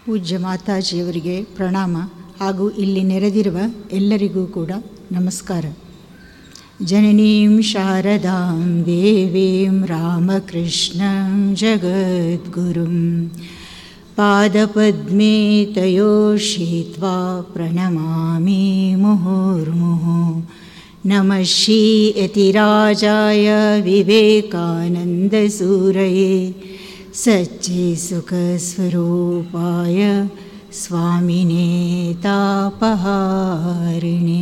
ಪೂಜ್ಯ ಮಾತಾಜಿಯವರಿಗೆ ಪ್ರಣಾಮ ಹಾಗೂ ಇಲ್ಲಿ ನೆರೆದಿರುವ ಎಲ್ಲರಿಗೂ ಕೂಡ ನಮಸ್ಕಾರ ಜನನೀಂ ಶಾರದಾಂ ದೇವೀಂ ರಾಮಕೃಷ್ಣಂ ಜಗದ್ಗುರುಂ ಪಾದಪದ್ಮೇ ತಯೋ ಶ್ರೀತ್ವಾ ಪ್ರಣಮಾಮಿ ಮುಹುರ್ಮುಹು ನಮಃ ಶ್ರೀಯತಿರಾಜಾಯ ವಿವೇಕಾನಂದಸೂರಯೇ सच्चित्सुखस्वरूपाय स्वामिने तापहारिणे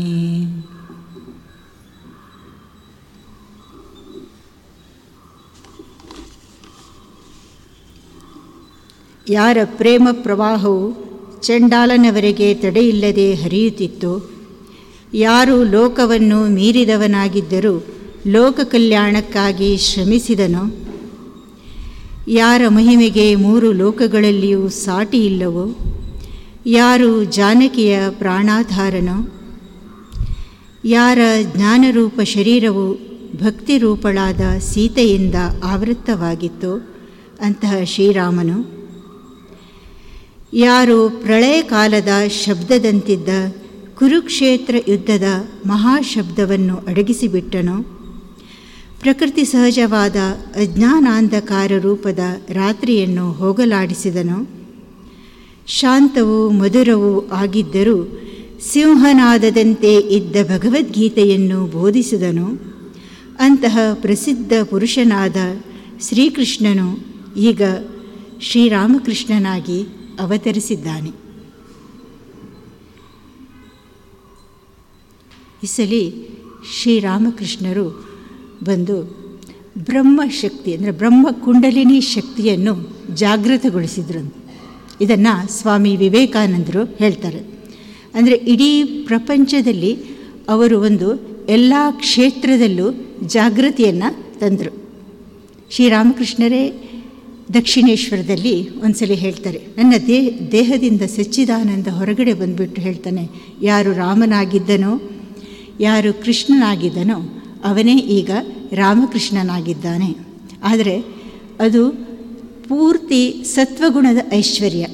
ಯಾರ ಪ್ರೇಮ ಪ್ರವಾಹವು ಚಂಡಾಲನವರೆಗೆ ತಡೆಯಿಲ್ಲದೆ ಹರಿಯುತ್ತಿತ್ತು ಯಾರು ಲೋಕವನ್ನು ಮೀರಿದವನಾಗಿದ್ದರೂ ಲೋಕ ಕಲ್ಯಾಣಕ್ಕಾಗಿ ಶ್ರಮಿಸಿದನೋ ಯಾರ ಮಹಿಮೆಗೆ ಮೂರು ಲೋಕಗಳಲ್ಲಿಯೂ ಸಾಟಿ ಇಲ್ಲವೋ ಯಾರು ಜಾನಕಿಯ ಪ್ರಾಣಾಧಾರನೋ ಯಾರ ಜ್ಞಾನರೂಪ ಶರೀರವು ಭಕ್ತಿರೂಪಳಾದ ಸೀತೆಯಿಂದ ಆವೃತ್ತವಾಗಿತ್ತೋ ಅಂತಹ ಶ್ರೀರಾಮನು ಯಾರು ಪ್ರಳಯ ಕಾಲದ ಶಬ್ದದಂತಿದ್ದ ಕುರುಕ್ಷೇತ್ರ ಯುದ್ಧದ ಮಹಾಶಬ್ದವನ್ನು ಅಡಗಿಸಿಬಿಟ್ಟನೋ ಪ್ರಕೃತಿ ಸಹಜವಾದ ಅಜ್ಞಾನಾಂಧಕಾರ ರೂಪದ ರಾತ್ರಿಯನ್ನು ಹೋಗಲಾಡಿಸಿದನು ಶಾಂತವೂ ಮಧುರವೂ ಆಗಿದ್ದರೂ ಸಿಂಹನಾದದಂತೆ ಇದ್ದ ಭಗವದ್ಗೀತೆಯನ್ನು ಬೋಧಿಸಿದನು ಅಂತಹ ಪ್ರಸಿದ್ಧ ಪುರುಷನಾದ ಶ್ರೀಕೃಷ್ಣನು ಈಗ ಶ್ರೀರಾಮಕೃಷ್ಣನಾಗಿ ಅವತರಿಸಿದ್ದಾನೆ ಈ ಸಲ ಶ್ರೀರಾಮಕೃಷ್ಣರು ಬಂದು ಬ್ರಹ್ಮಶಕ್ತಿ ಅಂದರೆ ಬ್ರಹ್ಮ ಕುಂಡಲಿನಿ ಶಕ್ತಿಯನ್ನು ಜಾಗೃತಗೊಳಿಸಿದ್ರು ಇದನ್ನು ಸ್ವಾಮಿ ವಿವೇಕಾನಂದರು ಹೇಳ್ತಾರೆ ಅಂದರೆ ಇಡೀ ಪ್ರಪಂಚದಲ್ಲಿ ಅವರು ಒಂದು ಎಲ್ಲ ಕ್ಷೇತ್ರದಲ್ಲೂ ಜಾಗೃತಿಯನ್ನು ತಂದರು ಶ್ರೀರಾಮಕೃಷ್ಣರೇ ದಕ್ಷಿಣೇಶ್ವರದಲ್ಲಿ ಒಂದ್ಸಲಿ ಹೇಳ್ತಾರೆ ನನ್ನ ದೇ ದೇಹದಿಂದ ಸಚ್ಚಿದಾನಂದ ಹೊರಗಡೆ ಬಂದುಬಿಟ್ಟು ಹೇಳ್ತಾನೆ ಯಾರು ರಾಮನಾಗಿದ್ದನೋ ಯಾರು ಕೃಷ್ಣನಾಗಿದ್ದನೋ ಅವನೇ ಈಗ ರಾಮಕೃಷ್ಣನಾಗಿದ್ದಾನೆ ಆದರೆ ಅದು ಪೂರ್ತಿ ಸತ್ವಗುಣದ ಐಶ್ವರ್ಯ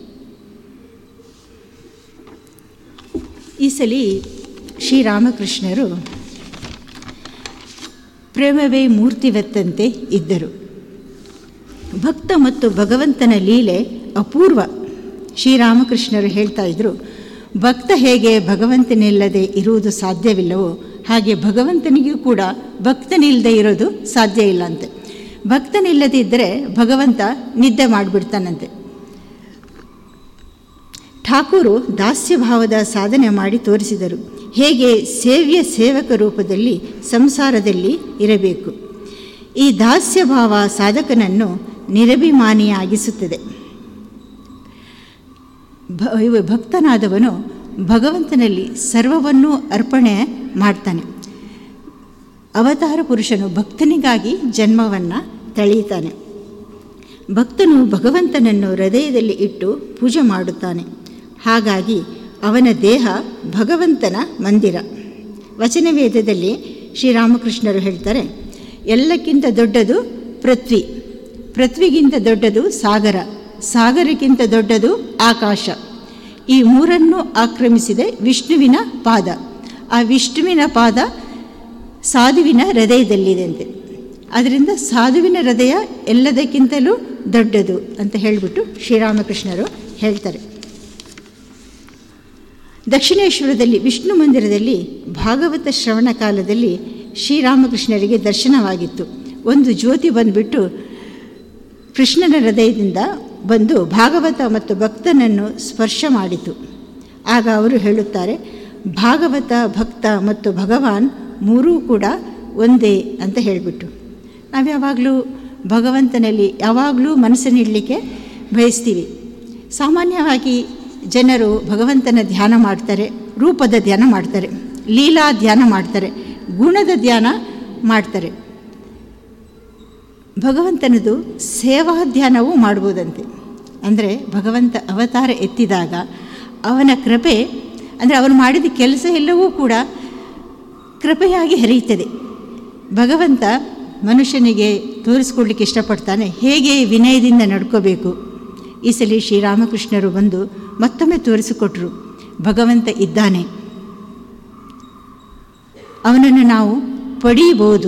ಈ ಸಲ ಶ್ರೀರಾಮಕೃಷ್ಣರು ಪ್ರೇಮವೇ ಮೂರ್ತಿವತ್ತಂತೆ ಇದ್ದರು ಭಕ್ತ ಮತ್ತು ಭಗವಂತನ ಲೀಲೆ ಅಪೂರ್ವ ಶ್ರೀರಾಮಕೃಷ್ಣರು ಹೇಳ್ತಾ ಇದ್ದರು ಭಕ್ತ ಹೇಗೆ ಭಗವಂತನಿಲ್ಲದೆ ಇರುವುದು ಸಾಧ್ಯವಿಲ್ಲವೋ ಹಾಗೆ ಭಗವಂತನಿಗೂ ಕೂಡ ಭಕ್ತನಿಲ್ಲದೆ ಇರೋದು ಸಾಧ್ಯ ಇಲ್ಲ ಅಂತೆ ಭಕ್ತನಿಲ್ಲದಿದ್ದರೆ ಭಗವಂತ ನಿದ್ದೆ ಮಾಡಿಬಿಡ್ತಾನಂತೆ ಠಾಕೂರು ದಾಸ್ಯಭಾವದ ಸಾಧನೆ ಮಾಡಿ ತೋರಿಸಿದರು ಹೇಗೆ ಸೇವ್ಯ ಸೇವಕ ರೂಪದಲ್ಲಿ ಸಂಸಾರದಲ್ಲಿ ಇರಬೇಕು ಈ ದಾಸ್ಯಭಾವ ಸಾಧಕನನ್ನು ನಿರಭಿಮಾನಿಯಾಗಿಸುತ್ತದೆ ಭ ಭಕ್ತನಾದವನು ಭಗವಂತನಲ್ಲಿ ಸರ್ವವನ್ನೂ ಅರ್ಪಣೆ ಮಾಡ್ತಾನೆ ಅವತಾರ ಪುರುಷನು ಭಕ್ತನಿಗಾಗಿ ಜನ್ಮವನ್ನು ತಳೆಯುತ್ತಾನೆ ಭಕ್ತನು ಭಗವಂತನನ್ನು ಹೃದಯದಲ್ಲಿ ಇಟ್ಟು ಪೂಜೆ ಮಾಡುತ್ತಾನೆ ಹಾಗಾಗಿ ಅವನ ದೇಹ ಭಗವಂತನ ಮಂದಿರ ವಚನವೇದದಲ್ಲಿ ಶ್ರೀರಾಮಕೃಷ್ಣರು ಹೇಳ್ತಾರೆ ಎಲ್ಲಕ್ಕಿಂತ ದೊಡ್ಡದು ಪೃಥ್ವಿ ಪೃಥ್ವಿಗಿಂತ ದೊಡ್ಡದು ಸಾಗರ ಸಾಗರಕ್ಕಿಂತ ದೊಡ್ಡದು ಆಕಾಶ ಈ ಮೂರನ್ನು ಆಕ್ರಮಿಸಿದೆ ವಿಷ್ಣುವಿನ ಪಾದ ಆ ವಿಷ್ಣುವಿನ ಪಾದ ಸಾಧುವಿನ ಹೃದಯದಲ್ಲಿದೆಂತೆ ಅದರಿಂದ ಸಾಧುವಿನ ಹೃದಯ ಎಲ್ಲದಕ್ಕಿಂತಲೂ ದೊಡ್ಡದು ಅಂತ ಹೇಳಿಬಿಟ್ಟು ಶ್ರೀರಾಮಕೃಷ್ಣರು ಹೇಳ್ತಾರೆ ದಕ್ಷಿಣೇಶ್ವರದಲ್ಲಿ ವಿಷ್ಣು ಮಂದಿರದಲ್ಲಿ ಭಾಗವತ ಶ್ರವಣ ಕಾಲದಲ್ಲಿ ಶ್ರೀರಾಮಕೃಷ್ಣರಿಗೆ ದರ್ಶನವಾಗಿತ್ತು ಒಂದು ಜ್ಯೋತಿ ಬಂದುಬಿಟ್ಟು ಕೃಷ್ಣನ ಹೃದಯದಿಂದ ಬಂದು ಭಾಗವತ ಮತ್ತು ಭಕ್ತನನ್ನು ಸ್ಪರ್ಶ ಮಾಡಿತು ಆಗ ಅವರು ಹೇಳುತ್ತಾರೆ ಭಾಗವತ ಭಕ್ತ ಮತ್ತು ಭಗವಾನ್ ಮೂರೂ ಕೂಡ ಒಂದೇ ಅಂತ ಹೇಳಿಬಿಟ್ಟು ನಾವು ಯಾವಾಗಲೂ ಭಗವಂತನಲ್ಲಿ ಯಾವಾಗಲೂ ಮನಸ್ಸನ್ನಿಡಲಿಕ್ಕೆ ಬಯಸ್ತೀವಿ ಸಾಮಾನ್ಯವಾಗಿ ಜನರು ಭಗವಂತನ ಧ್ಯಾನ ಮಾಡ್ತಾರೆ ರೂಪದ ಧ್ಯಾನ ಮಾಡ್ತಾರೆ ಲೀಲಾ ಧ್ಯಾನ ಮಾಡ್ತಾರೆ ಗುಣದ ಧ್ಯಾನ ಮಾಡ್ತಾರೆ ಭಗವಂತನದು ಸೇವಾ ಧ್ಯಾನವೂ ಮಾಡ್ಬೋದಂತೆ ಅಂದರೆ ಭಗವಂತ ಅವತಾರ ಎತ್ತಿದಾಗ ಅವನ ಕೃಪೆ ಅಂದರೆ ಅವನು ಮಾಡಿದ ಕೆಲಸ ಎಲ್ಲವೂ ಕೂಡ ಕೃಪೆಯಾಗಿ ಹರಿಯುತ್ತದೆ ಭಗವಂತ ಮನುಷ್ಯನಿಗೆ ತೋರಿಸ್ಕೊಡ್ಲಿಕ್ಕೆ ಇಷ್ಟಪಡ್ತಾನೆ ಹೇಗೆ ವಿನಯದಿಂದ ನಡ್ಕೋಬೇಕು ಈ ಸಲ ಶ್ರೀರಾಮಕೃಷ್ಣರು ಬಂದು ಮತ್ತೊಮ್ಮೆ ತೋರಿಸಿಕೊಟ್ರು ಭಗವಂತ ಇದ್ದಾನೆ ಅವನನ್ನು ನಾವು ಪಡೆಯಬಹುದು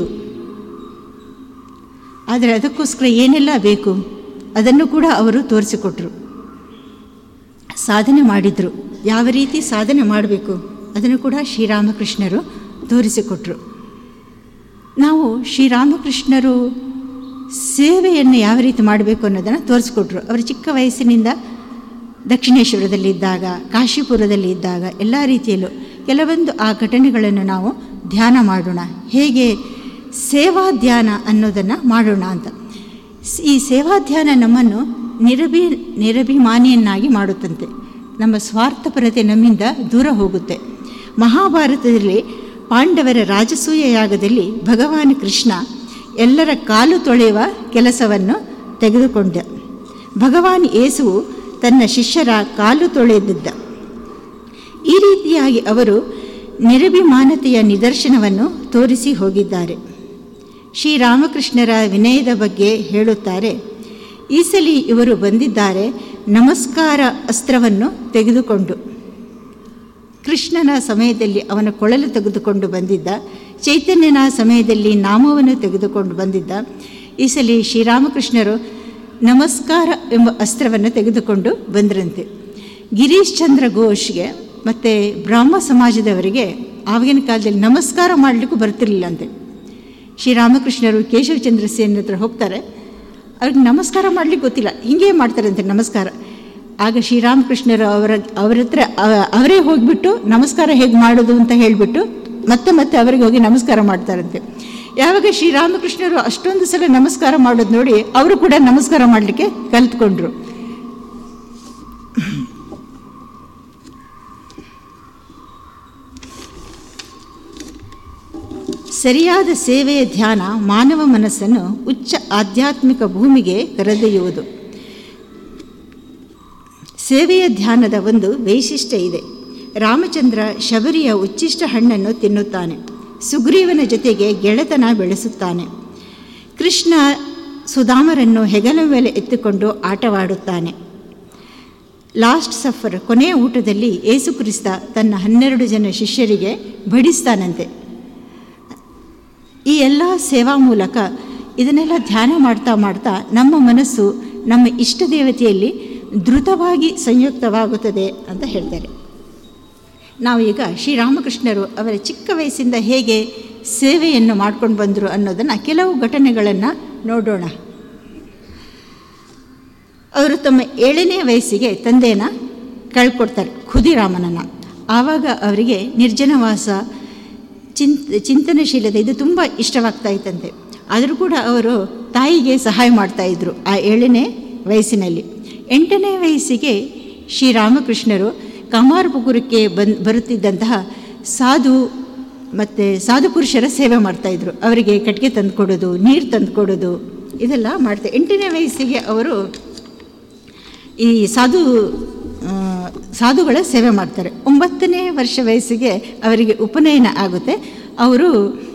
ಆದರೆ ಅದಕ್ಕೋಸ್ಕರ ಏನೆಲ್ಲ ಬೇಕು ಅದನ್ನು ಕೂಡ ಅವರು ತೋರಿಸಿಕೊಟ್ರು ಸಾಧನೆ ಮಾಡಿದರು ಯಾವ ರೀತಿ ಸಾಧನೆ ಮಾಡಬೇಕು ಅದನ್ನು ಕೂಡ ಶ್ರೀರಾಮಕೃಷ್ಣರು ತೋರಿಸಿಕೊಟ್ರು ನಾವು ಶ್ರೀರಾಮಕೃಷ್ಣರು ಸೇವೆಯನ್ನು ಯಾವ ರೀತಿ ಮಾಡಬೇಕು ಅನ್ನೋದನ್ನು ತೋರಿಸ್ಕೊಟ್ರು ಅವರು ಚಿಕ್ಕ ವಯಸ್ಸಿನಿಂದ ದಕ್ಷಿಣೇಶ್ವರದಲ್ಲಿದ್ದಾಗ ಕಾಶಿಪುರದಲ್ಲಿ ಇದ್ದಾಗ ಎಲ್ಲ ರೀತಿಯಲ್ಲೂ ಕೆಲವೊಂದು ಆ ಘಟನೆಗಳನ್ನು ನಾವು ಧ್ಯಾನ ಮಾಡೋಣ ಹೇಗೆ ಸೇವಾ ಧ್ಯಾನ ಅನ್ನೋದನ್ನು ಮಾಡೋಣ ಅಂತ ಈ ಸೇವಾ ಧ್ಯಾನ ನಮ್ಮನ್ನು ನಿರಭಿ ನಿರಭಿಮಾನಿಯನ್ನಾಗಿ ಮಾಡುತ್ತಂತೆ ನಮ್ಮ ಸ್ವಾರ್ಥಪರತೆ ನಮ್ಮಿಂದ ದೂರ ಹೋಗುತ್ತೆ ಮಹಾಭಾರತದಲ್ಲಿ ಪಾಂಡವರ ರಾಜಸೂಯ ಯಾಗದಲ್ಲಿ ಭಗವಾನ್ ಕೃಷ್ಣ ಎಲ್ಲರ ಕಾಲು ತೊಳೆಯುವ ಕೆಲಸವನ್ನು ತೆಗೆದುಕೊಂಡ ಭಗವಾನ್ ಯೇಸುವು ತನ್ನ ಶಿಷ್ಯರ ಕಾಲು ತೊಳೆದಿದ್ದ ಈ ರೀತಿಯಾಗಿ ಅವರು ನಿರಭಿಮಾನತೆಯ ನಿದರ್ಶನವನ್ನು ತೋರಿಸಿ ಹೋಗಿದ್ದಾರೆ ಶ್ರೀರಾಮಕೃಷ್ಣರ ವಿನಯದ ಬಗ್ಗೆ ಹೇಳುತ್ತಾರೆ ಈ ಸಲ ಇವರು ಬಂದಿದ್ದಾರೆ ನಮಸ್ಕಾರ ಅಸ್ತ್ರವನ್ನು ತೆಗೆದುಕೊಂಡು ಕೃಷ್ಣನ ಸಮಯದಲ್ಲಿ ಅವನ ಕೊಳಲು ತೆಗೆದುಕೊಂಡು ಬಂದಿದ್ದ ಚೈತನ್ಯನ ಸಮಯದಲ್ಲಿ ನಾಮವನ್ನು ತೆಗೆದುಕೊಂಡು ಬಂದಿದ್ದ ಈ ಸಲ ಶ್ರೀರಾಮಕೃಷ್ಣರು ನಮಸ್ಕಾರ ಎಂಬ ಅಸ್ತ್ರವನ್ನು ತೆಗೆದುಕೊಂಡು ಬಂದರಂತೆ ಗಿರೀಶ್ ಚಂದ್ರ ಘೋಷ್ಗೆ ಮತ್ತು ಬ್ರಾಹ್ಮ ಸಮಾಜದವರಿಗೆ ಆವಾಗಿನ ಕಾಲದಲ್ಲಿ ನಮಸ್ಕಾರ ಮಾಡಲಿಕ್ಕೂ ಬರ್ತಿರ್ಲಿಲ್ಲ ಅಂತೆ ಶ್ರೀರಾಮಕೃಷ್ಣರು ಕೇಶವಚಂದ್ರ ಸೇನ್ ಹತ್ರ ಹೋಗ್ತಾರೆ ಅವ್ರಿಗೆ ನಮಸ್ಕಾರ ಮಾಡಲಿಕ್ಕೆ ಗೊತ್ತಿಲ್ಲ ಹೀಗೆ ಮಾಡ್ತಾರಂತೆ ನಮಸ್ಕಾರ ಆಗ ಶ್ರೀರಾಮಕೃಷ್ಣರು ಅವರ ಅವರ ಹತ್ರ ಅವರೇ ಹೋಗಿಬಿಟ್ಟು ನಮಸ್ಕಾರ ಹೇಗೆ ಮಾಡೋದು ಅಂತ ಹೇಳಿಬಿಟ್ಟು ಮತ್ತೆ ಮತ್ತೆ ಅವರಿಗೆ ಹೋಗಿ ನಮಸ್ಕಾರ ಮಾಡ್ತಾರಂತೆ ಯಾವಾಗ ಶ್ರೀರಾಮಕೃಷ್ಣರು ಅಷ್ಟೊಂದು ಸಲ ನಮಸ್ಕಾರ ಮಾಡೋದು ನೋಡಿ ಅವರು ಕೂಡ ನಮಸ್ಕಾರ ಮಾಡಲಿಕ್ಕೆ ಕಲ್ತ್ಕೊಂಡ್ರು ಸರಿಯಾದ ಸೇವೆಯ ಧ್ಯಾನ ಮಾನವ ಮನಸ್ಸನ್ನು ಉಚ್ಚ ಆಧ್ಯಾತ್ಮಿಕ ಭೂಮಿಗೆ ಕರೆದೊಯ್ಯುವುದು ಸೇವೆಯ ಧ್ಯಾನದ ಒಂದು ವೈಶಿಷ್ಟ್ಯ ಇದೆ ರಾಮಚಂದ್ರ ಶಬರಿಯ ಉಚ್ಚಿಷ್ಟ ಹಣ್ಣನ್ನು ತಿನ್ನುತ್ತಾನೆ ಸುಗ್ರೀವನ ಜೊತೆಗೆ ಗೆಳೆತನ ಬೆಳೆಸುತ್ತಾನೆ ಕೃಷ್ಣ ಸುಧಾಮರನ್ನು ಹೆಗಲ ಮೇಲೆ ಎತ್ತುಕೊಂಡು ಆಟವಾಡುತ್ತಾನೆ ಲಾಸ್ಟ್ ಸಫರ್ ಕೊನೆಯ ಊಟದಲ್ಲಿ ಏಸುಕ್ರಿಸ್ತ ತನ್ನ ಹನ್ನೆರಡು ಜನ ಶಿಷ್ಯರಿಗೆ ಬಡಿಸ್ತಾನಂತೆ ಈ ಎಲ್ಲ ಸೇವಾ ಮೂಲಕ ಇದನ್ನೆಲ್ಲ ಧ್ಯಾನ ಮಾಡ್ತಾ ಮಾಡ್ತಾ ನಮ್ಮ ಮನಸ್ಸು ನಮ್ಮ ಇಷ್ಟ ದೇವತೆಯಲ್ಲಿ ದ್ರುತವಾಗಿ ಸಂಯುಕ್ತವಾಗುತ್ತದೆ ಅಂತ ಹೇಳ್ತಾರೆ ನಾವು ಈಗ ಶ್ರೀರಾಮಕೃಷ್ಣರು ಅವರ ಚಿಕ್ಕ ವಯಸ್ಸಿಂದ ಹೇಗೆ ಸೇವೆಯನ್ನು ಮಾಡ್ಕೊಂಡು ಬಂದರು ಅನ್ನೋದನ್ನು ಕೆಲವು ಘಟನೆಗಳನ್ನು ನೋಡೋಣ ಅವರು ತಮ್ಮ ಏಳನೇ ವಯಸ್ಸಿಗೆ ತಂದೆಯನ್ನು ಕಳ್ಕೊಡ್ತಾರೆ ಖುದಿರಾಮನನ್ನು ಆವಾಗ ಅವರಿಗೆ ನಿರ್ಜನವಾಸ ಚಿಂತ ಚಿಂತನಶೀಲತೆ ಇದು ತುಂಬ ಇಷ್ಟವಾಗ್ತಾ ಇತ್ತಂತೆ ಆದರೂ ಕೂಡ ಅವರು ತಾಯಿಗೆ ಸಹಾಯ ಮಾಡ್ತಾಯಿದ್ರು ಆ ಏಳನೇ ವಯಸ್ಸಿನಲ್ಲಿ ಎಂಟನೇ ವಯಸ್ಸಿಗೆ ಶ್ರೀರಾಮಕೃಷ್ಣರು ಕಮಾರಪುಕುರಕ್ಕೆ ಬಂದು ಬರುತ್ತಿದ್ದಂತಹ ಸಾಧು ಮತ್ತು ಸಾಧು ಪುರುಷರ ಸೇವೆ ಮಾಡ್ತಾಯಿದ್ರು ಅವರಿಗೆ ಕಟ್ಟಿಗೆ ತಂದುಕೊಡೋದು ನೀರು ತಂದುಕೊಡೋದು ಇದೆಲ್ಲ ಮಾಡ್ತಾರೆ ಎಂಟನೇ ವಯಸ್ಸಿಗೆ ಅವರು ಈ ಸಾಧು ಸಾಧುಗಳ ಸೇವೆ ಮಾಡ್ತಾರೆ ಒಂಬತ್ತನೇ ವರ್ಷ ವಯಸ್ಸಿಗೆ ಅವರಿಗೆ ಉಪನಯನ ಆಗುತ್ತೆ ಅವರು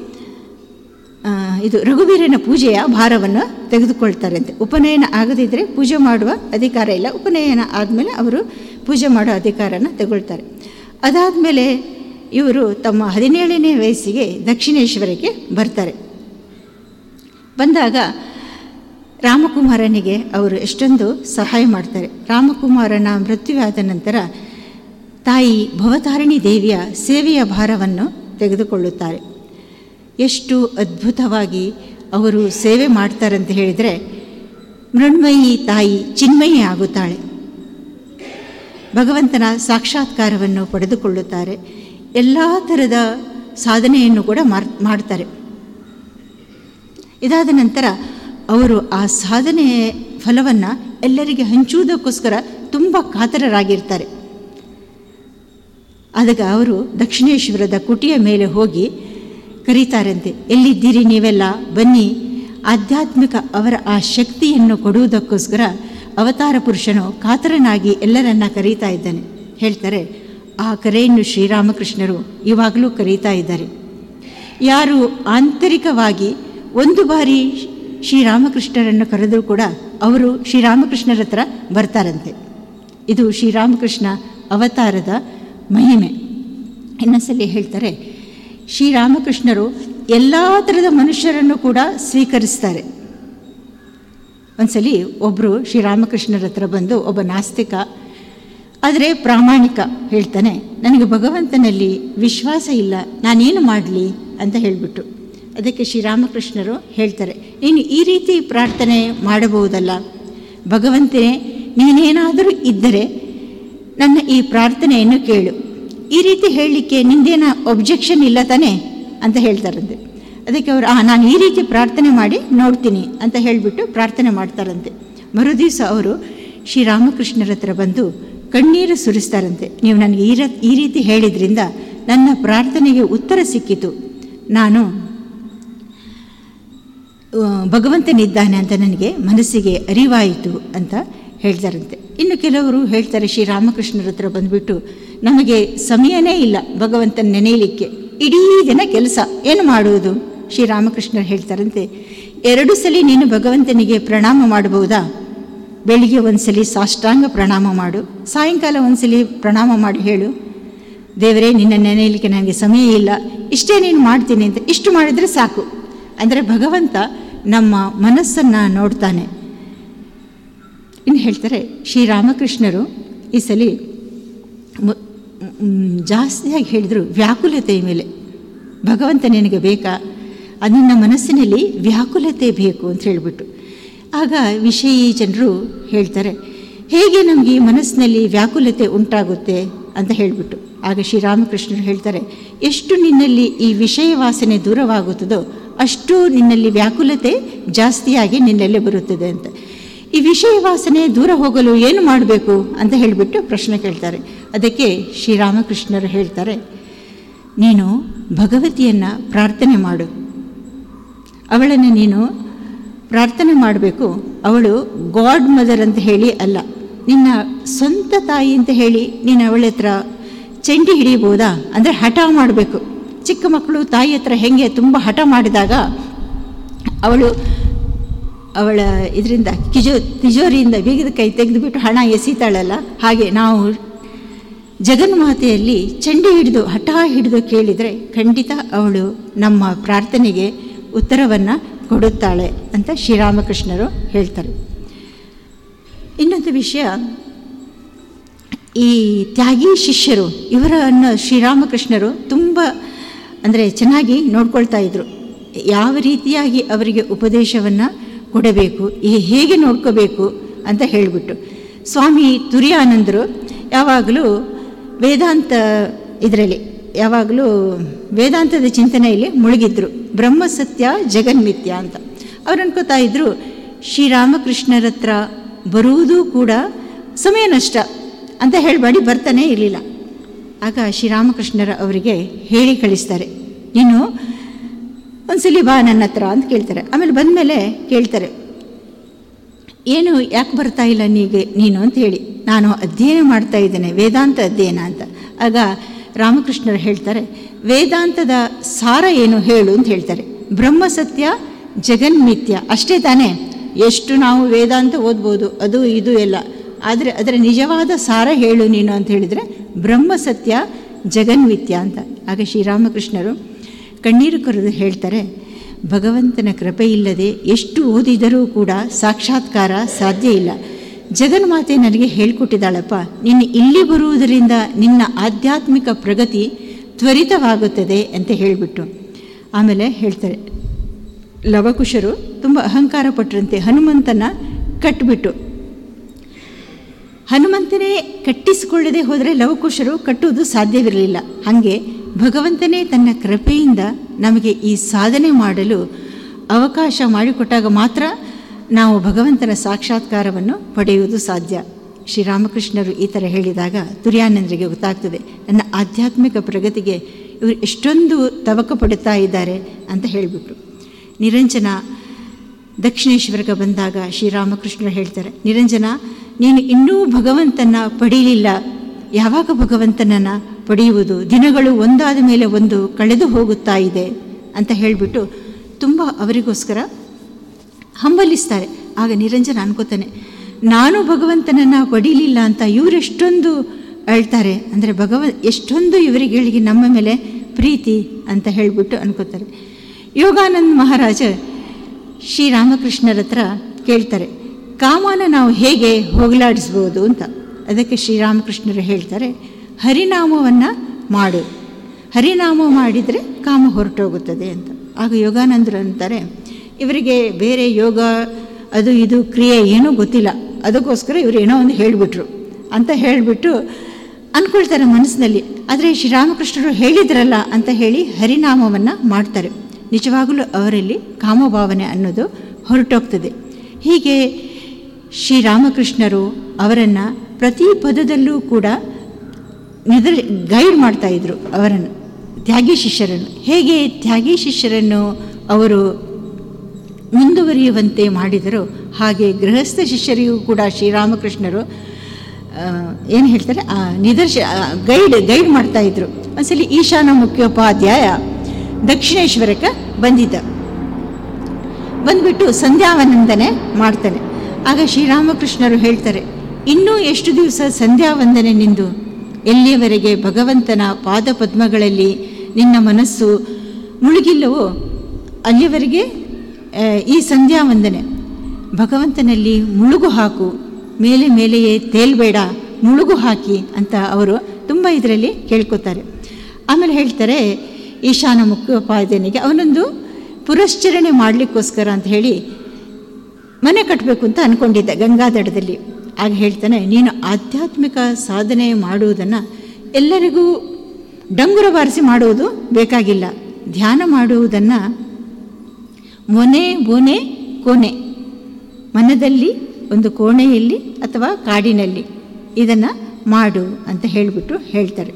ಇದು ರಘುವೀರನ ಪೂಜೆಯ ಭಾರವನ್ನು ತೆಗೆದುಕೊಳ್ತಾರಂತೆ ಉಪನಯನ ಆಗದಿದ್ದರೆ ಪೂಜೆ ಮಾಡುವ ಅಧಿಕಾರ ಇಲ್ಲ ಉಪನಯನ ಆದಮೇಲೆ ಅವರು ಪೂಜೆ ಮಾಡೋ ಅಧಿಕಾರನ ತಗೊಳ್ತಾರೆ ಅದಾದಮೇಲೆ ಇವರು ತಮ್ಮ ಹದಿನೇಳನೇ ವಯಸ್ಸಿಗೆ ದಕ್ಷಿಣೇಶ್ವರಕ್ಕೆ ಬರ್ತಾರೆ ಬಂದಾಗ ರಾಮಕುಮಾರನಿಗೆ ಅವರು ಎಷ್ಟೊಂದು ಸಹಾಯ ಮಾಡ್ತಾರೆ ರಾಮಕುಮಾರನ ಮೃತ್ಯುವಾದ ನಂತರ ತಾಯಿ ಭವತಾರಿಣಿ ದೇವಿಯ ಸೇವೆಯ ಭಾರವನ್ನು ತೆಗೆದುಕೊಳ್ಳುತ್ತಾರೆ ಎಷ್ಟು ಅದ್ಭುತವಾಗಿ ಅವರು ಸೇವೆ ಮಾಡ್ತಾರಂತ ಹೇಳಿದರೆ ಮೃಣ್ಮಯಿ ತಾಯಿ ಚಿನ್ಮಯಿ ಆಗುತ್ತಾಳೆ ಭಗವಂತನ ಸಾಕ್ಷಾತ್ಕಾರವನ್ನು ಪಡೆದುಕೊಳ್ಳುತ್ತಾರೆ ಎಲ್ಲ ಥರದ ಸಾಧನೆಯನ್ನು ಕೂಡ ಮಾಡ್ತಾರೆ ಇದಾದ ನಂತರ ಅವರು ಆ ಸಾಧನೆ ಫಲವನ್ನು ಎಲ್ಲರಿಗೆ ಹಂಚುವುದಕ್ಕೋಸ್ಕರ ತುಂಬ ಕಾತರರಾಗಿರ್ತಾರೆ ಆದಾಗ ಅವರು ದಕ್ಷಿಣೇಶ್ವರದ ಕುಟಿಯ ಮೇಲೆ ಹೋಗಿ ಕರೀತಾರಂತೆ ಎಲ್ಲಿದ್ದೀರಿ ನೀವೆಲ್ಲ ಬನ್ನಿ ಆಧ್ಯಾತ್ಮಿಕ ಅವರ ಆ ಶಕ್ತಿಯನ್ನು ಕೊಡುವುದಕ್ಕೋಸ್ಕರ ಅವತಾರ ಪುರುಷನು ಕಾತರನಾಗಿ ಎಲ್ಲರನ್ನ ಕರೀತಾ ಇದ್ದಾನೆ ಹೇಳ್ತಾರೆ ಆ ಕರೆಯನ್ನು ಶ್ರೀರಾಮಕೃಷ್ಣರು ಇವಾಗಲೂ ಕರೀತಾ ಇದ್ದಾರೆ ಯಾರು ಆಂತರಿಕವಾಗಿ ಒಂದು ಬಾರಿ ಶ್ರೀರಾಮಕೃಷ್ಣರನ್ನು ಕರೆದರೂ ಕೂಡ ಅವರು ಶ್ರೀರಾಮಕೃಷ್ಣರ ಹತ್ರ ಬರ್ತಾರಂತೆ ಇದು ಶ್ರೀರಾಮಕೃಷ್ಣ ಅವತಾರದ ಮಹಿಮೆ ಇನ್ನೊಂದ್ಸಲಿ ಹೇಳ್ತಾರೆ ಶ್ರೀರಾಮಕೃಷ್ಣರು ಎಲ್ಲ ಥರದ ಮನುಷ್ಯರನ್ನು ಕೂಡ ಸ್ವೀಕರಿಸ್ತಾರೆ ಒಂದ್ಸಲಿ ಒಬ್ಬರು ಶ್ರೀರಾಮಕೃಷ್ಣರ ಹತ್ರ ಬಂದು ಒಬ್ಬ ನಾಸ್ತಿಕ ಆದರೆ ಪ್ರಾಮಾಣಿಕ ಹೇಳ್ತಾನೆ ನನಗೆ ಭಗವಂತನಲ್ಲಿ ವಿಶ್ವಾಸ ಇಲ್ಲ ನಾನೇನು ಮಾಡಲಿ ಅಂತ ಹೇಳಿಬಿಟ್ಟು ಅದಕ್ಕೆ ಶ್ರೀರಾಮಕೃಷ್ಣರು ಹೇಳ್ತಾರೆ ನೀನು ಈ ರೀತಿ ಪ್ರಾರ್ಥನೆ ಮಾಡಬಹುದಲ್ಲ ಭಗವಂತನೇ ನೀನೇನಾದರೂ ಇದ್ದರೆ ನನ್ನ ಈ ಪ್ರಾರ್ಥನೆಯನ್ನು ಕೇಳು ಈ ರೀತಿ ಹೇಳಲಿಕ್ಕೆ ನಿಂದೇನ ಒಬ್ಜೆಕ್ಷನ್ ಇಲ್ಲ ತಾನೇ ಅಂತ ಹೇಳ್ತಾರಂತೆ ಅದಕ್ಕೆ ಅವರು ಆ ನಾನು ಈ ರೀತಿ ಪ್ರಾರ್ಥನೆ ಮಾಡಿ ನೋಡ್ತೀನಿ ಅಂತ ಹೇಳಿಬಿಟ್ಟು ಪ್ರಾರ್ಥನೆ ಮಾಡ್ತಾರಂತೆ ಮರುದಿವಸ ಅವರು ಶ್ರೀರಾಮಕೃಷ್ಣರ ಹತ್ರ ಬಂದು ಕಣ್ಣೀರು ಸುರಿಸ್ತಾರಂತೆ ನೀವು ನನಗೆ ಈ ರ ಈ ರೀತಿ ಹೇಳಿದ್ರಿಂದ ನನ್ನ ಪ್ರಾರ್ಥನೆಗೆ ಉತ್ತರ ಸಿಕ್ಕಿತು ನಾನು ಆ, ಭಗವಂತನಿದ್ದಾನೆ ಅಂತ ನನಗೆ ಮನಸ್ಸಿಗೆ ಅರಿವಾಯಿತು ಅಂತ ಹೇಳ್ತಾರಂತೆ ಇನ್ನು ಕೆಲವರು ಹೇಳ್ತಾರೆ ಶ್ರೀರಾಮಕೃಷ್ಣರ ಹತ್ರ ಬಂದುಬಿಟ್ಟು ನಮಗೆ ಸಮಯನೇ ಇಲ್ಲ ಭಗವಂತನ ನೆನೆಯಲಿಕ್ಕೆ ಇಡೀ ದಿನ ಕೆಲಸ ಏನು ಮಾಡುವುದು ಶ್ರೀರಾಮಕೃಷ್ಣರು ಹೇಳ್ತಾರಂತೆ ಎರಡು ಸಲ ನೀನು ಭಗವಂತನಿಗೆ ಪ್ರಣಾಮ ಮಾಡಬಹುದಾ ಬೆಳಿಗ್ಗೆ ಒಂದ್ಸಲಿ ಸಾಷ್ಟಾಂಗ ಪ್ರಣಾಮ ಮಾಡು ಸಾಯಂಕಾಲ ಒಂದ್ಸಲಿ ಪ್ರಣಾಮ ಮಾಡಿ ಹೇಳು ದೇವರೇ ನಿನ್ನ ನೆನೆಯಲಿಕ್ಕೆ ನನಗೆ ಸಮಯ ಇಲ್ಲ ಇಷ್ಟೇ ನೀನು ಮಾಡ್ತೀನಿ ಅಂತ ಇಷ್ಟು ಮಾಡಿದರೆ ಸಾಕು ಅಂದರೆ ಭಗವಂತ ನಮ್ಮ ಮನಸ್ಸನ್ನು ನೋಡ್ತಾನೆ ಇನ್ನು ಹೇಳ್ತಾರೆ ಶ್ರೀರಾಮಕೃಷ್ಣರು ಈ ಸಲ ಮು- ಮ್, ಜಾಸ್ತಿಯಾಗಿ ಹೇಳಿದರು ವ್ಯಾಕುಲತೆಯ ಮೇಲೆ ಭಗವಂತ ನಿನಗೆ ಬೇಕಾ ಅದು ನಿನ್ನ ಮನಸ್ಸಿನಲ್ಲಿ ವ್ಯಾಕುಲತೆ ಬೇಕು ಅಂತ ಹೇಳಿಬಿಟ್ಟು ಆಗ ವಿಷಯಿ ಜನರು ಹೇಳ್ತಾರೆ ಹೇಗೆ ನಮಗೆ ಈ ಮನಸ್ಸಿನಲ್ಲಿ ವ್ಯಾಕುಲತೆ ಉಂಟಾಗುತ್ತೆ ಅಂತ ಹೇಳಿಬಿಟ್ಟು ಆಗ ಶ್ರೀರಾಮಕೃಷ್ಣರು ಹೇಳ್ತಾರೆ ಎಷ್ಟು ನಿನ್ನಲ್ಲಿ ಈ ವಿಷಯ ವಾಸನೆ ದೂರವಾಗುತ್ತದೋ ಅಷ್ಟು ನಿನ್ನಲ್ಲಿ ವ್ಯಾಕುಲತೆ ಜಾಸ್ತಿಯಾಗಿ ನಿನ್ನಲ್ಲಿ ಬರುತ್ತದೆ ಅಂತ ಈ ವಿಷಯ ವಾಸನೆ ದೂರ ಹೋಗಲು ಏನು ಮಾಡಬೇಕು ಅಂತ ಹೇಳಿಬಿಟ್ಟು ಪ್ರಶ್ನೆ ಕೇಳ್ತಾರೆ ಅದಕ್ಕೆ ಶ್ರೀರಾಮಕೃಷ್ಣರು ಹೇಳ್ತಾರೆ ನೀನು ಭಗವತಿಯನ್ನು ಪ್ರಾರ್ಥನೆ ಮಾಡು ಅವಳನ್ನು ನೀನು ಪ್ರಾರ್ಥನೆ ಮಾಡಬೇಕು ಅವಳು ಗಾಡ್ ಮದರ್ ಅಂತ ಹೇಳಿ ಅಲ್ಲ ನಿನ್ನ ಸ್ವಂತ ತಾಯಿ ಅಂತ ಹೇಳಿ ನೀನು ಅವಳ ಹತ್ರ ಚಂಡಿ ಹಿಡಿಬೋದಾ ಅಂದರೆ ಹಠ ಮಾಡಬೇಕು ಚಿಕ್ಕ ಮಕ್ಕಳು ತಾಯಿ ಹತ್ರ ಹೆಂಗೆ ತುಂಬ ಹಠ ಮಾಡಿದಾಗ ಅವಳು ಅವಳ ಇದರಿಂದ ಕಿಜೋ ತಿಜೋರಿಯಿಂದ ಬೀಗದ ಕೈ ತೆಗೆದುಬಿಟ್ಟು ಹಣ ಎಸೀತಾಳಲ್ಲ ಹಾಗೆ ನಾವು ಜಗನ್ಮಾತೆಯಲ್ಲಿ ಚಂಡಿ ಹಿಡಿದು ಹಠ ಹಿಡಿದು ಕೇಳಿದರೆ ಖಂಡಿತ ಅವಳು ನಮ್ಮ ಪ್ರಾರ್ಥನೆಗೆ ಉತ್ತರವನ್ನು ಕೊಡುತ್ತಾಳೆ ಅಂತ ಶ್ರೀರಾಮಕೃಷ್ಣರು ಹೇಳ್ತಾರೆ ಇನ್ನೊಂದು ವಿಷಯ ಈ ತ್ಯಾಗಿ ಶಿಷ್ಯರು ಇವರನ್ನು ಶ್ರೀರಾಮಕೃಷ್ಣರು ತುಂಬ ಅಂದರೆ ಚೆನ್ನಾಗಿ ನೋಡ್ಕೊಳ್ತಾ ಇದ್ರು ಯಾವ ರೀತಿಯಾಗಿ ಅವರಿಗೆ ಉಪದೇಶವನ್ನು ಕೊಡಬೇಕು ಈ- ಹೇಗೆ ನೋಡ್ಕೋಬೇಕು ಅಂತ ಹೇಳಿಬಿಟ್ಟು ಸ್ವಾಮಿ ತುರಿಯಾನಂದರು ಯಾವಾಗಲೂ ವೇದಾಂತ ಇದರಲ್ಲಿ ಯಾವಾಗಲೂ ವೇದಾಂತದ ಚಿಂತನೆಯಲ್ಲಿ ಮುಳುಗಿದ್ರು ಬ್ರಹ್ಮ ಸತ್ಯ ಜಗನ್ಮಿತ್ಯ ಅಂತ ಅವ್ರು ಅನ್ಕೋತಾ ಇದ್ರು ಶ್ರೀರಾಮಕೃಷ್ಣರ ಹತ್ರ ಬರುವುದೂ ಕೂಡ ಸಮಯ ನಷ್ಟ ಅಂತ ಹೇಳಬೇಡಿ ಬರ್ತಾನೆ ಇರಲಿಲ್ಲ ಆಗ ಶ್ರೀರಾಮಕೃಷ್ಣರ ಅವರಿಗೆ ಹೇಳಿ ಕಳಿಸ್ತಾರೆ ನೀನು ಒಂದ್ಸಲಿ ಬಾ ನನ್ನ ಹತ್ರ ಅಂತ ಕೇಳ್ತಾರೆ ಆಮೇಲೆ ಬಂದಮೇಲೆ ಕೇಳ್ತಾರೆ ಏನು ಯಾಕೆ ಬರ್ತಾ ಇಲ್ಲ ನೀಗೆ ನೀನು ಅಂತ ಹೇಳಿ ನಾನು ಅಧ್ಯಯನ ಮಾಡ್ತಾ ಇದ್ದೇನೆ ವೇದಾಂತ ಅಧ್ಯಯನ ಅಂತ ಆಗ ರಾಮಕೃಷ್ಣರು ಹೇಳ್ತಾರೆ ವೇದಾಂತದ ಸಾರ ಏನು ಹೇಳು ಅಂತ ಹೇಳ್ತಾರೆ ಬ್ರಹ್ಮ ಸತ್ಯ ಜಗನ್ಮಿತ್ಯ ಅಷ್ಟೇ ತಾನೇ ಎಷ್ಟು ನಾವು ವೇದಾಂತ ಓದ್ಬೋದು ಅದು ಇದು ಎಲ್ಲ ಆದರೆ ಅದರ ನಿಜವಾದ ಸಾರ ಹೇಳು ನೀನು ಅಂತ ಹೇಳಿದರೆ ಬ್ರಹ್ಮ ಸತ್ಯ ಜಗನ್ಮಿತ್ಯ ಅಂತ ಆಗ ಶ್ರೀರಾಮಕೃಷ್ಣರು ಕಣ್ಣೀರು ಕರೆದು ಹೇಳ್ತಾರೆ ಭಗವಂತನ ಕೃಪೆ ಇಲ್ಲದೆ ಎಷ್ಟು ಓದಿದರೂ ಕೂಡ ಸಾಕ್ಷಾತ್ಕಾರ ಸಾಧ್ಯ ಇಲ್ಲ ಜಗನ್ಮಾತೆ ನನಗೆ ಹೇಳ್ಕೊಟ್ಟಿದ್ದಾಳಪ್ಪ ನಿನ್ನ ಇಲ್ಲಿ ಬರುವುದರಿಂದ ನಿನ್ನ ಆಧ್ಯಾತ್ಮಿಕ ಪ್ರಗತಿ ತ್ವರಿತವಾಗುತ್ತದೆ ಅಂತ ಹೇಳಿಬಿಟ್ಟು ಆಮೇಲೆ ಹೇಳ್ತಾರೆ ಲವಕುಶರು ತುಂಬ ಅಹಂಕಾರ ಪಟ್ಟರಂತೆ ಹನುಮಂತನ ಕಟ್ಟಿಬಿಟ್ಟು ಹನುಮಂತನೇ ಕಟ್ಟಿಸಿಕೊಳ್ಳದೆ ಹೋದರೆ ಲವಕುಶರು ಕಟ್ಟುವುದು ಸಾಧ್ಯವಿರಲಿಲ್ಲ ಹಾಗೆ ಭಗವಂತನೇ ತನ್ನ ಕೃಪೆಯಿಂದ ನಮಗೆ ಈ ಸಾಧನೆ ಮಾಡಲು ಅವಕಾಶ ಮಾಡಿಕೊಟ್ಟಾಗ ಮಾತ್ರ ನಾವು ಭಗವಂತನ ಸಾಕ್ಷಾತ್ಕಾರವನ್ನು ಪಡೆಯುವುದು ಸಾಧ್ಯ ಶ್ರೀರಾಮಕೃಷ್ಣರು ಈ ಥರ ಹೇಳಿದಾಗ ತುರ್ಯಾನಂದರಿಗೆ ಗೊತ್ತಾಗ್ತದೆ ನನ್ನ ಆಧ್ಯಾತ್ಮಿಕ ಪ್ರಗತಿಗೆ ಇವರು ಎಷ್ಟೊಂದು ತವಕ ಪಡುತ್ತಾ ಇದ್ದಾರೆ ಅಂತ ಹೇಳಿಬಿಟ್ರು ನಿರಂಜನ ದಕ್ಷಿಣೇಶ್ವರಕ್ಕೆ ಬಂದಾಗ ಶ್ರೀರಾಮಕೃಷ್ಣರು ಹೇಳ್ತಾರೆ ನಿರಂಜನ ನೀನು ಇನ್ನೂ ಭಗವಂತನ ಪಡೀಲಿಲ್ಲ ಯಾವಾಗ ಭಗವಂತನನ್ನು ಪಡೆಯುವುದು ದಿನಗಳು ಒಂದಾದ ಮೇಲೆ ಒಂದು ಕಳೆದು ಹೋಗುತ್ತಾ ಇದೆ ಅಂತ ಹೇಳಿಬಿಟ್ಟು ತುಂಬ ಅವರಿಗೋಸ್ಕರ ಹಂಬಲಿಸ್ತಾರೆ ಆಗ ನಿರಂಜನ ಅನ್ಕೋತಾನೆ ನಾನು ಭಗವಂತನನ್ನು ಪಡೀಲಿಲ್ಲ ಅಂತ ಇವರೆಷ್ಟೊಂದು ಅಳ್ತಾರೆ ಅಂದರೆ ಭಗವ ಎಷ್ಟೊಂದು ಇವರಿಗೆ ನಮ್ಮ ಮೇಲೆ ಪ್ರೀತಿ ಅಂತ ಹೇಳಿಬಿಟ್ಟು ಅನ್ಕೋತಾರೆ ಯೋಗಾನಂದ್ ಮಹಾರಾಜ ಶ್ರೀರಾಮಕೃಷ್ಣರ ಹತ್ರ ಕೇಳ್ತಾರೆ ಕಾಮನ ನಾವು ಹೇಗೆ ಹೋಗಲಾಡಿಸ್ಬೋದು ಅಂತ ಅದಕ್ಕೆ ಶ್ರೀರಾಮಕೃಷ್ಣರು ಹೇಳ್ತಾರೆ ಹರಿನಾಮವನ್ನು ಮಾಡು ಹರಿನಾಮ ಮಾಡಿದರೆ ಕಾಮ ಹೊರಟೋಗುತ್ತದೆ ಅಂತ ಆಗ ಯೋಗಾನಂದರು ಅಂತಾರೆ ಇವರಿಗೆ ಬೇರೆ ಯೋಗ ಅದು ಇದು ಕ್ರಿಯೆ ಏನೂ ಗೊತ್ತಿಲ್ಲ ಅದಕ್ಕೋಸ್ಕರ ಇವರು ಏನೋ ಒಂದು ಹೇಳಿಬಿಟ್ರು ಅಂತ ಹೇಳಿಬಿಟ್ಟು ಅಂದ್ಕೊಳ್ತಾರೆ ಮನಸ್ಸಿನಲ್ಲಿ ಆದರೆ ಶ್ರೀರಾಮಕೃಷ್ಣರು ಹೇಳಿದ್ರಲ್ಲ ಅಂತ ಹೇಳಿ ಹರಿನಾಮವನ್ನು ಮಾಡ್ತಾರೆ ನಿಜವಾಗಲೂ ಅವರಲ್ಲಿ ಕಾಮಭಾವನೆ ಅನ್ನೋದು ಹೊರಟೋಗ್ತದೆ ಹೀಗೆ ಶ್ರೀರಾಮಕೃಷ್ಣರು ಅವರನ್ನು ಪ್ರತಿ ಪದದಲ್ಲೂ ಕೂಡ ನಿದರ್ ಗೈಡ್ ಮಾಡ್ತಾಯಿದ್ರು ಅವರನ್ನು ತ್ಯಾಗಿ ಶಿಷ್ಯರನ್ನು ಹೇಗೆ ತ್ಯಾಗಿ ಶಿಷ್ಯರನ್ನು ಅವರು ಮುಂದುವರಿಯುವಂತೆ ಮಾಡಿದರು ಹಾಗೆ ಗೃಹಸ್ಥ ಶಿಷ್ಯರಿಗೂ ಕೂಡ ಶ್ರೀರಾಮಕೃಷ್ಣರು ಏನು ಹೇಳ್ತಾರೆ ಆ ನಿದರ್ಶ ಗೈಡ್ ಗೈಡ್ ಮಾಡ್ತಾಯಿದ್ರು ಒಂದ್ಸಲಿ ಈಶಾನ ಮುಖ್ಯೋಪಾಧ್ಯಾಯ ದಕ್ಷಿಣೇಶ್ವರಕ್ಕೆ ಬಂದಿದ್ದ ಬಂದ್ಬಿಟ್ಟು ಸಂಧ್ಯಾವಂದನೆ ಮಾಡ್ತಾನೆ ಆಗ ಶ್ರೀರಾಮಕೃಷ್ಣರು ಹೇಳ್ತಾರೆ ಇನ್ನೂ ಎಷ್ಟು ದಿವಸ ಸಂಧ್ಯಾವಂದನೆ ನಿಂದು ಎಲ್ಲಿಯವರೆಗೆ ಭಗವಂತನ ಪಾದಪದ್ಮಗಳಲ್ಲಿ ನಿನ್ನ ಮನಸ್ಸು ಮುಳುಗಿಲ್ಲವೋ ಅಲ್ಲಿಯವರೆಗೆ ಈ ಸಂಧ್ಯಾವಂದನೆ ಭಗವಂತನಲ್ಲಿ ಮುಳುಗು ಹಾಕು ಮೇಲೆ ಮೇಲೆಯೇ ತೇಲ್ಬೇಡ ಮುಳುಗು ಹಾಕಿ ಅಂತ ಅವರು ತುಂಬ ಇದರಲ್ಲಿ ಕೇಳ್ಕೊತಾರೆ ಆಮೇಲೆ ಹೇಳ್ತಾರೆ ಈಶಾನ ಮುಖ್ಯೋಪಾಧ್ಯಾಯನಿಗೆ ಅವನೊಂದು ಪುರಶ್ಚರಣೆ ಮಾಡಲಿಕ್ಕೋಸ್ಕರ ಅಂತ ಹೇಳಿ ಮನೆ ಕಟ್ಟಬೇಕು ಅಂತ ಅಂದ್ಕೊಂಡಿದ್ದೆ ಗಂಗಾದಡದಲ್ಲಿ ಆಗ ಹೇಳ್ತಾನೆ ನೀನು ಆಧ್ಯಾತ್ಮಿಕ ಸಾಧನೆ ಮಾಡುವುದನ್ನು ಎಲ್ಲರಿಗೂ ಡಂಗುರ ಬಾರಿಸಿ ಮಾಡುವುದು ಬೇಕಾಗಿಲ್ಲ ಧ್ಯಾನ ಮಾಡುವುದನ್ನು ಮೊನೆ ಬೋನೆ ಕೋಣೆ ಮನದಲ್ಲಿ ಒಂದು ಕೋಣೆಯಲ್ಲಿ ಅಥವಾ ಕಾಡಿನಲ್ಲಿ ಇದನ್ನು ಮಾಡು ಅಂತ ಹೇಳಿಬಿಟ್ಟು ಹೇಳ್ತಾರೆ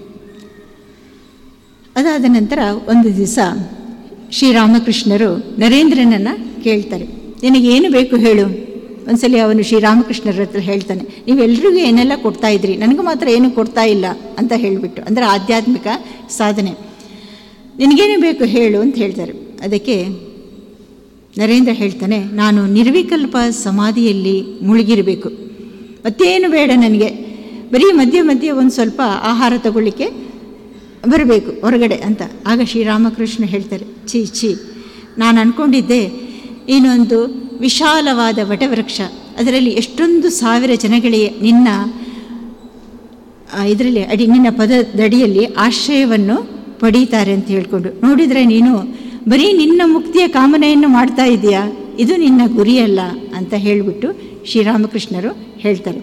ಅದಾದ ನಂತರ ಒಂದು ದಿವಸ ಶ್ರೀರಾಮಕೃಷ್ಣರು ನರೇಂದ್ರನನ್ನು ಕೇಳ್ತಾರೆ ನಿನಗೇನು ಬೇಕು ಹೇಳು ಒಂದ್ಸಲಿ ಅವನು ಶ್ರೀರಾಮಕೃಷ್ಣರ ಹತ್ರ ಹೇಳ್ತಾನೆ ನೀವೆಲ್ರಿಗೂ ಏನೆಲ್ಲ ಕೊಡ್ತಾ ಇದ್ರಿ ನನಗೂ ಮಾತ್ರ ಏನು ಕೊಡ್ತಾ ಇಲ್ಲ ಅಂತ ಹೇಳಿಬಿಟ್ಟು ಅಂದರೆ ಆಧ್ಯಾತ್ಮಿಕ ಸಾಧನೆ ನಿನಗೇನು ಬೇಕು ಹೇಳು ಅಂತ ಹೇಳ್ತಾರೆ ಅದಕ್ಕೆ ನರೇಂದ್ರ ಹೇಳ್ತಾನೆ ನಾನು ನಿರ್ವಿಕಲ್ಪ ಸಮಾಧಿಯಲ್ಲಿ ಮುಳುಗಿರಬೇಕು ಮತ್ತೇನು ಬೇಡ ನನಗೆ ಬರೀ ಮಧ್ಯೆ ಮಧ್ಯೆ ಒಂದು ಸ್ವಲ್ಪ ಆಹಾರ ತಗೊಳ್ಳಿಕ್ಕೆ ಬರಬೇಕು ಹೊರಗಡೆ ಅಂತ ಆಗ ಶ್ರೀರಾಮಕೃಷ್ಣ ಹೇಳ್ತಾರೆ ಛೀ ಛೀ ನಾನು ಅಂದ್ಕೊಂಡಿದ್ದೆ ಇನ್ನೊಂದು ವಿಶಾಲವಾದ ವಟವೃಕ್ಷ ಅದರಲ್ಲಿ ಎಷ್ಟೊಂದು ಸಾವಿರ ಜನಗಳಿಗೆ ನಿನ್ನ ಇದರಲ್ಲಿ ಅಡಿ ನಿನ್ನ ಪದದಡಿಯಲ್ಲಿ ಆಶ್ರಯವನ್ನು ಪಡೀತಾರೆ ಅಂತ ಹೇಳ್ಕೊಂಡು ನೋಡಿದರೆ ನೀನು ಬರೀ ನಿನ್ನ ಮುಕ್ತಿಯ ಕಾಮನೆಯನ್ನು ಮಾಡ್ತಾ ಇದೆಯಾ ಇದು ನಿನ್ನ ಗುರಿಯಲ್ಲ ಅಂತ ಹೇಳಿಬಿಟ್ಟು ಶ್ರೀರಾಮಕೃಷ್ಣರು ಹೇಳ್ತಾರೆ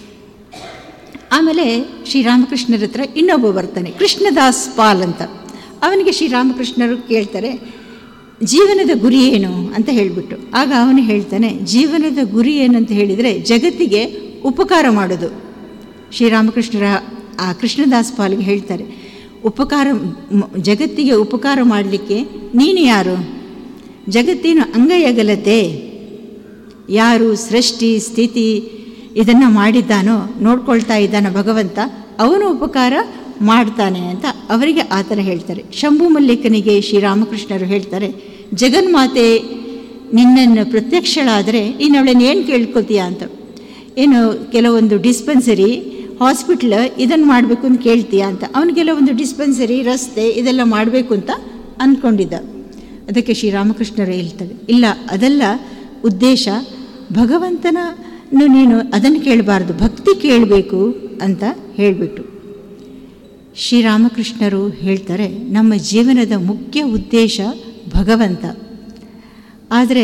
ಆಮೇಲೆ ಶ್ರೀರಾಮಕೃಷ್ಣರ ಹತ್ರ ಇನ್ನೊಬ್ಬ ಬರ್ತಾನೆ ಕೃಷ್ಣದಾಸ್ ಪಾಲ್ ಅಂತ ಅವನಿಗೆ ಶ್ರೀರಾಮಕೃಷ್ಣರು ಕೇಳ್ತಾರೆ ಜೀವನದ ಗುರಿ ಏನು ಅಂತ ಹೇಳಿಬಿಟ್ಟು ಆಗ ಅವನು ಹೇಳ್ತಾನೆ ಜೀವನದ ಗುರಿ ಏನಂತ ಹೇಳಿದರೆ ಜಗತ್ತಿಗೆ ಉಪಕಾರ ಮಾಡೋದು ಶ್ರೀರಾಮಕೃಷ್ಣರ ಆ ಕೃಷ್ಣದಾಸ್ ಪಾಲ್ಗೆ ಹೇಳ್ತಾರೆ ಉಪಕಾರ ಜಗತ್ತಿಗೆ ಉಪಕಾರ ಮಾಡಲಿಕ್ಕೆ ನೀನು ಯಾರು ಜಗತ್ತಿನ ಅಂಗೈಯಗಲತೆ ಯಾರು ಸೃಷ್ಟಿ ಸ್ಥಿತಿ ಇದನ್ನು ಮಾಡಿದ್ದಾನೋ ನೋಡ್ಕೊಳ್ತಾ ಇದ್ದಾನೋ ಭಗವಂತ ಅವನು ಉಪಕಾರ ಮಾಡ್ತಾನೆ ಅಂತ ಅವರಿಗೆ ಆ ಥರ ಹೇಳ್ತಾರೆ ಶಂಭು ಮಲ್ಲಿಕನಿಗೆ ಶ್ರೀರಾಮಕೃಷ್ಣರು ಹೇಳ್ತಾರೆ ಜಗನ್ಮಾತೆ ನಿನ್ನನ್ನು ಪ್ರತ್ಯಕ್ಷಳಾದರೆ ನೀನು ಅವಳನ್ನು ಏನು ಕೇಳ್ಕೊತೀಯ ಅಂತ ಏನು ಕೆಲವೊಂದು ಡಿಸ್ಪೆನ್ಸರಿ ಹಾಸ್ಪಿಟ್ಲ್ ಇದನ್ನು ಮಾಡಬೇಕು ಅಂತ ಕೇಳ್ತೀಯ ಅಂತ ಅವನು ಕೆಲವೊಂದು ಡಿಸ್ಪೆನ್ಸರಿ ರಸ್ತೆ ಇದೆಲ್ಲ ಮಾಡಬೇಕು ಅಂತ ಅಂದ್ಕೊಂಡಿದ್ದ ಅದಕ್ಕೆ ಶ್ರೀರಾಮಕೃಷ್ಣರು ಹೇಳ್ತಾರೆ ಇಲ್ಲ ಅದೆಲ್ಲ ಉದ್ದೇಶ ಭಗವಂತನ ನೀನು ಅದನ್ನು ಕೇಳಬಾರ್ದು ಭಕ್ತಿ ಕೇಳಬೇಕು ಅಂತ ಹೇಳಿಬಿಟ್ಟು ಶ್ರೀರಾಮಕೃಷ್ಣರು ಹೇಳ್ತಾರೆ ನಮ್ಮ ಜೀವನದ ಮುಖ್ಯ ಉದ್ದೇಶ ಭಗವಂತ ಆದರೆ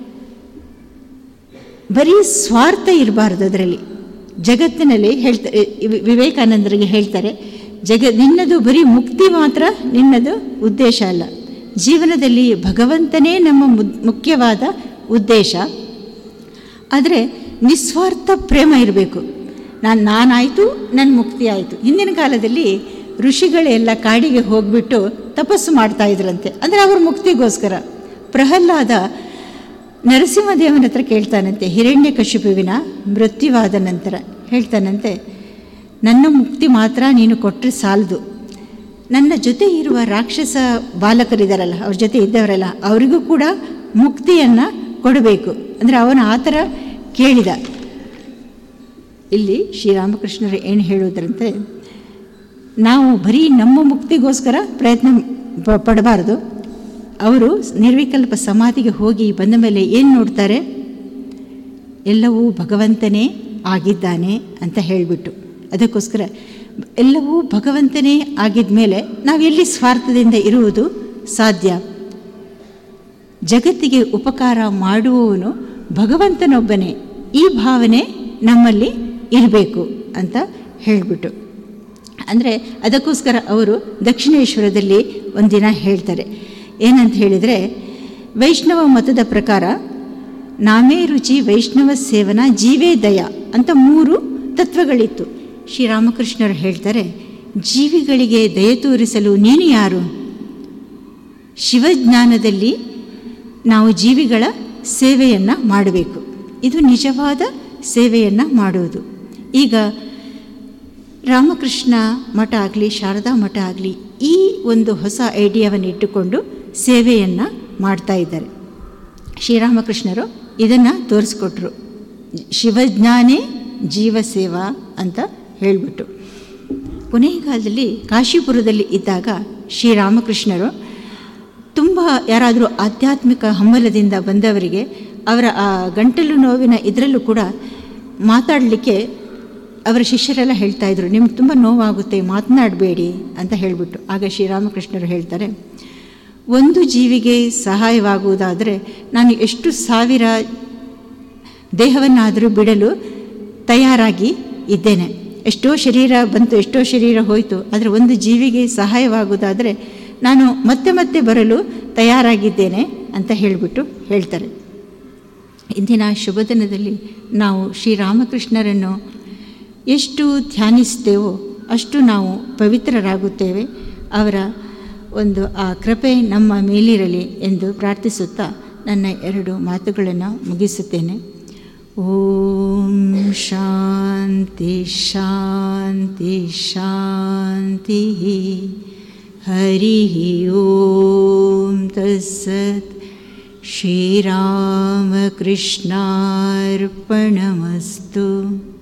ಬರೀ ಸ್ವಾರ್ಥ ಇರಬಾರ್ದು ಅದರಲ್ಲಿ ಜಗತ್ತಿನಲ್ಲಿ ಹೇಳ್ತಾರೆ ವಿವೇಕಾನಂದರಿಗೆ ಹೇಳ್ತಾರೆ ಜಗ ನಿನ್ನದು ಬರೀ ಮುಕ್ತಿ ಮಾತ್ರ ನಿನ್ನದು ಉದ್ದೇಶ ಅಲ್ಲ ಜೀವನದಲ್ಲಿ ಭಗವಂತನೇ ನಮ್ಮ ಮುಖ್ಯವಾದ ಉದ್ದೇಶ ಆದರೆ ನಿಸ್ವಾರ್ಥ ಪ್ರೇಮ ಇರಬೇಕು ನಾನು ನಾನಾಯಿತು ನನ್ನ ಮುಕ್ತಿ ಆಯಿತು ಹಿಂದಿನ ಕಾಲದಲ್ಲಿ ಋಷಿಗಳೆಲ್ಲ ಕಾಡಿಗೆ ಹೋಗಿಬಿಟ್ಟು ತಪಸ್ಸು ಮಾಡ್ತಾ ಇದ್ರಂತೆ ಅಂದರೆ ಅವ್ರ ಮುಕ್ತಿಗೋಸ್ಕರ ಪ್ರಹ್ಲಾದ ನರಸಿಂಹದೇವನ ಹತ್ರ ಕೇಳ್ತಾನಂತೆ ಹಿರಣ್ಯ ಕಶಿಪುವಿನ ಮೃತ್ಯುವಾದ ನಂತರ ಹೇಳ್ತಾನಂತೆ ನನ್ನ ಮುಕ್ತಿ ಮಾತ್ರ ನೀನು ಕೊಟ್ಟರೆ ಸಾಲದು ನನ್ನ ಜೊತೆ ಇರುವ ರಾಕ್ಷಸ ಬಾಲಕರಿದ್ದಾರಲ್ಲ ಅವ್ರ ಜೊತೆ ಇದ್ದವರಲ್ಲ ಅವರಿಗೂ ಕೂಡ ಮುಕ್ತಿಯನ್ನು ಕೊಡಬೇಕು ಅಂದರೆ ಅವನು ಆ ಥರ ಕೇಳಿದ ಇಲ್ಲಿ ಶ್ರೀರಾಮಕೃಷ್ಣರು ಏನು ಹೇಳೋದ್ರಂತೆ ನಾವು ಬರೀ ನಮ್ಮ ಮುಕ್ತಿಗೋಸ್ಕರ ಪ್ರಯತ್ನ ಪ- ಪಡಬಾರ್ದು ಅವರು ನಿರ್ವಿಕಲ್ಪ ಸಮಾಧಿಗೆ ಹೋಗಿ ಬಂದ ಮೇಲೆ ಏನು ನೋಡ್ತಾರೆ ಎಲ್ಲವೂ ಭಗವಂತನೇ ಆಗಿದ್ದಾನೆ ಅಂತ ಹೇಳಿಬಿಟ್ಟು ಅದಕ್ಕೋಸ್ಕರ ಎಲ್ಲವೂ ಭಗವಂತನೇ ಆಗಿದ ಮೇಲೆ ನಾವು ಎಲ್ಲಿ ಸ್ವಾರ್ಥದಿಂದ ಇರುವುದು ಸಾಧ್ಯ ಜಗತ್ತಿಗೆ ಉಪಕಾರ ಮಾಡುವವನು ಭಗವಂತನೊಬ್ಬನೇ ಈ ಭಾವನೆ ನಮ್ಮಲ್ಲಿ ಇರಬೇಕು ಅಂತ ಹೇಳಿಬಿಟ್ಟು ಅಂದರೆ ಅದಕ್ಕೋಸ್ಕರ ಅವರು ದಕ್ಷಿಣೇಶ್ವರದಲ್ಲಿ ಒಂದಿನ ಹೇಳ್ತಾರೆ ಏನಂತ ಹೇಳಿದರೆ ವೈಷ್ಣವ ಮತದ ಪ್ರಕಾರ ನಾಮೇ ರುಚಿ ವೈಷ್ಣವ ಸೇವನ ಜೀವೇ ದಯ ಅಂತ ಮೂರು ತತ್ವಗಳಿತ್ತು ಶ್ರೀರಾಮಕೃಷ್ಣರು ಹೇಳ್ತಾರೆ ಜೀವಿಗಳಿಗೆ ದಯ ತೋರಿಸಲು ನೀನು ಯಾರು ಶಿವಜ್ಞಾನದಲ್ಲಿ ನಾವು ಜೀವಿಗಳ ಸೇವೆಯನ್ನು ಮಾಡಬೇಕು ಇದು ನಿಜವಾದ ಸೇವೆಯನ್ನು ಮಾಡುವುದು ಈಗ ರಾಮಕೃಷ್ಣ ಮಠ ಆಗಲಿ ಶಾರದಾ ಮಠ ಆಗಲಿ ಈ ಒಂದು ಹೊಸ ಐಡಿಯಾವನ್ನು ಇಟ್ಟುಕೊಂಡು ಸೇವೆಯನ್ನು ಮಾಡ್ತಾ ಇದ್ದಾರೆ ಶ್ರೀರಾಮಕೃಷ್ಣರು ಇದನ್ನು ತೋರಿಸ್ಕೊಟ್ರು ಶಿವಜ್ಞಾನೇ ಜೀವಸೇವಾ ಅಂತ ಹೇಳಿಬಿಟ್ಟು ಕೊನೆಯ ಕಾಲದಲ್ಲಿ ಕಾಶಿಪುರದಲ್ಲಿ ಇದ್ದಾಗ ಶ್ರೀರಾಮಕೃಷ್ಣರು ತುಂಬ ಯಾರಾದರೂ ಆಧ್ಯಾತ್ಮಿಕ ಹಂಬಲದಿಂದ ಬಂದವರಿಗೆ ಅವರ ಆ ಗಂಟಲು ನೋವಿನ ಇದರಲ್ಲೂ ಕೂಡ ಮಾತಾಡಲಿಕ್ಕೆ ಅವರ ಶಿಷ್ಯರೆಲ್ಲ ಹೇಳ್ತಾ ಇದ್ರು ನಿಮ್ಗೆ ತುಂಬ ನೋವಾಗುತ್ತೆ ಮಾತನಾಡಬೇಡಿ ಅಂತ ಹೇಳಿಬಿಟ್ಟು ಆಗ ಶ್ರೀರಾಮಕೃಷ್ಣರು ಹೇಳ್ತಾರೆ ಒಂದು ಜೀವಿಗೆ ಸಹಾಯವಾಗುವುದಾದರೆ ನಾನು ಎಷ್ಟು ಸಾವಿರ ದೇಹವನ್ನಾದರೂ ಬಿಡಲು ತಯಾರಾಗಿ ಇದ್ದೇನೆ ಎಷ್ಟೋ ಶರೀರ ಬಂತು ಎಷ್ಟೋ ಶರೀರ ಹೋಯಿತು ಆದರೆ ಒಂದು ಜೀವಿಗೆ ಸಹಾಯವಾಗುವುದಾದರೆ ನಾನು ಮತ್ತೆ ಮತ್ತೆ ಬರಲು ತಯಾರಾಗಿದ್ದೇನೆ ಅಂತ ಹೇಳಿಬಿಟ್ಟು ಹೇಳ್ತಾರೆ ಇಂದಿನ ಶುಭ ದಿನದಲ್ಲಿ ನಾವು ಶ್ರೀರಾಮಕೃಷ್ಣರನ್ನು ಎಷ್ಟು ಧ್ಯಾನಿಸ್ತೇವೋ ಅಷ್ಟು ನಾವು ಪವಿತ್ರರಾಗುತ್ತೇವೆ ಅವರ ಒಂದು ಆ ಕೃಪೆ ನಮ್ಮ ಮೇಲಿರಲಿ ಎಂದು ಪ್ರಾರ್ಥಿಸುತ್ತಾ ನನ್ನ ಎರಡು ಮಾತುಗಳನ್ನು ಮುಗಿಸುತ್ತೇನೆ ಓಂ ಶಾಂತಿ ಶಾಂತಿ ಶಾಂತಿ ಹರಿ ಓಂ ತತ್ಸತ್ ಶ್ರೀರಾಮಕೃಷ್ಣಾರ್ಪಣಮಸ್ತು